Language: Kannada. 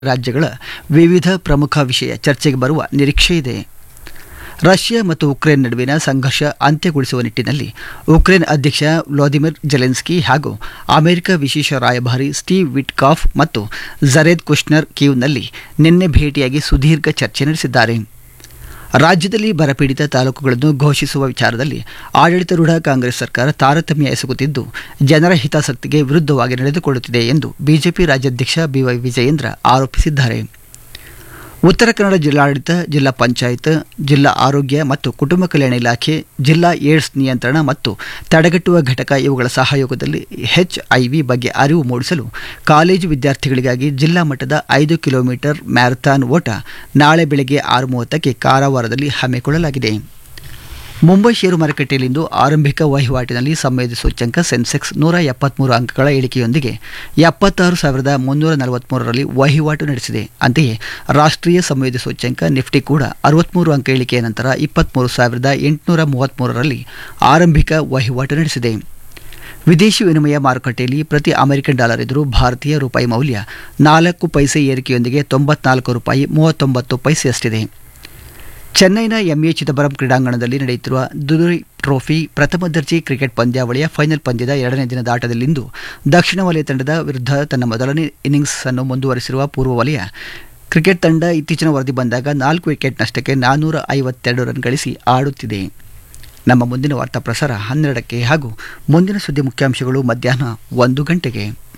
ರಾಜ್ಯಗಳ ವಿವಿಧ ಪ್ರಮುಖ ವಿಷಯ ಚರ್ಚೆಗೆ ಬರುವ ನಿರೀಕ್ಷೆ ಇದೆ ರಷ್ಯಾ ಮತ್ತು ಉಕ್ರೇನ್ ನಡುವಿನ ಸಂಘರ್ಷ ಅಂತ್ಯಗೊಳಿಸುವ ನಿಟ್ಟಿನಲ್ಲಿ ಉಕ್ರೇನ್ ಅಧ್ಯಕ್ಷ ವ್ಲಾದಿಮಿರ್ ಜೆಲೆನ್ಸ್ಕಿ ಹಾಗೂ ಅಮೆರಿಕ ವಿಶೇಷ ರಾಯಭಾರಿ ಸ್ಟೀವ್ ವಿಟ್ಕಾಫ್ ಮತ್ತು ಜರೇದ್ ಕುಶ್ನರ್ ಕೀವ್ನಲ್ಲಿ ನಿನ್ನೆ ಭೇಟಿಯಾಗಿ ಸುದೀರ್ಘ ಚರ್ಚೆ ನಡೆಸಿದ್ದಾರೆ ರಾಜ್ಯದಲ್ಲಿ ಬರಪೀಡಿತ ತಾಲೂಕುಗಳನ್ನು ಘೋಷಿಸುವ ವಿಚಾರದಲ್ಲಿ ಆಡಳಿತಾರೂಢ ಕಾಂಗ್ರೆಸ್ ಸರ್ಕಾರ ತಾರತಮ್ಯ ಎಸಗುತ್ತಿದ್ದು ಜನರ ಹಿತಾಸಕ್ತಿಗೆ ವಿರುದ್ಧವಾಗಿ ನಡೆದುಕೊಳ್ಳುತ್ತಿದೆ ಎಂದು ಬಿಜೆಪಿ ರಾಜ್ಯಾಧ್ಯಕ್ಷ ಬಿವೈ ವಿಜಯೇಂದ್ರ ಆರೋಪಿಸಿದ್ದಾರೆ ಉತ್ತರ ಕನ್ನಡ ಜಿಲ್ಲಾಡಳಿತ ಜಿಲ್ಲಾ ಪಂಚಾಯತ್ ಜಿಲ್ಲಾ ಆರೋಗ್ಯ ಮತ್ತು ಕುಟುಂಬ ಕಲ್ಯಾಣ ಇಲಾಖೆ ಜಿಲ್ಲಾ ಏಡ್ಸ್ ನಿಯಂತ್ರಣ ಮತ್ತು ತಡೆಗಟ್ಟುವ ಘಟಕ ಇವುಗಳ ಸಹಯೋಗದಲ್ಲಿ ಎಚ್ಐವಿ ಬಗ್ಗೆ ಅರಿವು ಮೂಡಿಸಲು ಕಾಲೇಜು ವಿದ್ಯಾರ್ಥಿಗಳಿಗಾಗಿ ಜಿಲ್ಲಾ ಮಟ್ಟದ ಐದು ಕಿಲೋಮೀಟರ್ ಮ್ಯಾರಥಾನ್ ಓಟ ನಾಳೆ ಬೆಳಗ್ಗೆ ಆರು ಮೂವತ್ತಕ್ಕೆ ಕಾರವಾರದಲ್ಲಿ ಹಮ್ಮಿಕೊಳ್ಳಲಾಗಿದೆ ಮುಂಬೈ ಷೇರು ಮಾರುಕಟ್ಟೆಯಲ್ಲಿಂದು ಆರಂಭಿಕ ವಹಿವಾಟಿನಲ್ಲಿ ಸಂವೇದಿ ಸೂಚ್ಯಂಕ ಸೆನ್ಸೆಕ್ಸ್ ನೂರ ಎಪ್ಪತ್ಮೂರು ಅಂಕಗಳ ಇಳಿಕೆಯೊಂದಿಗೆ ಎಪ್ಪತ್ತಾರು ಸಾವಿರದ ಮುನ್ನೂರ ನಲವತ್ಮೂರರಲ್ಲಿ ವಹಿವಾಟು ನಡೆಸಿದೆ ಅಂತೆಯೇ ರಾಷ್ಟ್ರೀಯ ಸಂವೇದಿ ಸೂಚ್ಯಂಕ ನಿಫ್ಟಿ ಕೂಡ ಅರವತ್ಮೂರು ಅಂಕ ಇಳಿಕೆಯ ನಂತರ ಇಪ್ಪತ್ತ್ಮೂರು ಸಾವಿರದ ಎಂಟುನೂರ ಮೂವತ್ತ್ಮೂರರಲ್ಲಿ ಆರಂಭಿಕ ವಹಿವಾಟು ನಡೆಸಿದೆ ವಿದೇಶಿ ವಿನಿಮಯ ಮಾರುಕಟ್ಟೆಯಲ್ಲಿ ಪ್ರತಿ ಅಮೆರಿಕನ್ ಡಾಲರ್ ಎದುರು ಭಾರತೀಯ ರೂಪಾಯಿ ಮೌಲ್ಯ ನಾಲ್ಕು ಪೈಸೆ ಏರಿಕೆಯೊಂದಿಗೆ ತೊಂಬತ್ನಾಲ್ಕು ರೂಪಾಯಿ ಮೂವತ್ತೊಂಬತ್ತು ಪೈಸೆಯಷ್ಟಿದೆ ಚೆನ್ನೈನ ಎಂಎ ಚಿದಂಬರಂ ಕ್ರೀಡಾಂಗಣದಲ್ಲಿ ನಡೆಯುತ್ತಿರುವ ದುದುರಿ ಟ್ರೋಫಿ ಪ್ರಥಮ ದರ್ಜೆ ಕ್ರಿಕೆಟ್ ಪಂದ್ಯಾವಳಿಯ ಫೈನಲ್ ಪಂದ್ಯದ ಎರಡನೇ ದಿನದ ಆಟದಲ್ಲಿಂದು ದಕ್ಷಿಣ ವಲಯ ತಂಡದ ವಿರುದ್ಧ ತನ್ನ ಮೊದಲನೇ ಇನ್ನಿಂಗ್ಸ್ ಅನ್ನು ಮುಂದುವರಿಸಿರುವ ಪೂರ್ವ ವಲಯ ಕ್ರಿಕೆಟ್ ತಂಡ ಇತ್ತೀಚಿನ ವರದಿ ಬಂದಾಗ ನಾಲ್ಕು ವಿಕೆಟ್ ನಷ್ಟಕ್ಕೆ ನಾನ್ನೂರ ಐವತ್ತೆರಡು ರನ್ ಗಳಿಸಿ ಆಡುತ್ತಿದೆ ನಮ್ಮ ಮುಂದಿನ ವಾರ್ತಾ ಪ್ರಸಾರ ಹನ್ನೆರಡಕ್ಕೆ ಹಾಗೂ ಮುಂದಿನ ಸುದ್ದಿ ಮುಖ್ಯಾಂಶಗಳು ಮಧ್ಯಾಹ್ನ ಒಂದು ಗಂಟೆಗೆ